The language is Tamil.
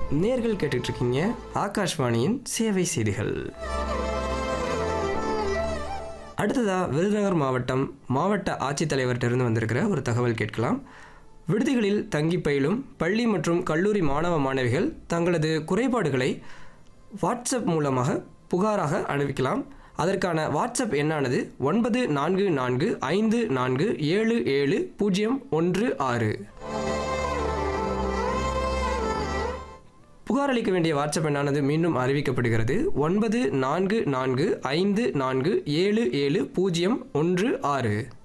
நேர்கள் கேட்டுட்டு இருக்கீங்க ஆகாஷ்வாணியின் சேவை செய்திகள் அடுத்ததா விருதுநகர் மாவட்டம் மாவட்ட ஆட்சித்தலைவர்கிட்ட இருந்து வந்திருக்கிற ஒரு தகவல் கேட்கலாம் விடுதிகளில் தங்கி பயிலும் பள்ளி மற்றும் கல்லூரி மாணவ மாணவிகள் தங்களது குறைபாடுகளை வாட்ஸ்அப் மூலமாக புகாராக அனுப்பிக்கலாம் அதற்கான வாட்ஸ்அப் எண்ணானது ஒன்பது நான்கு நான்கு ஐந்து நான்கு ஏழு ஏழு பூஜ்ஜியம் ஒன்று ஆறு புகார் அளிக்க வேண்டிய வாட்ஸ்அப் எண்ணானது மீண்டும் அறிவிக்கப்படுகிறது ஒன்பது நான்கு நான்கு ஐந்து நான்கு ஏழு ஏழு பூஜ்ஜியம் ஒன்று ஆறு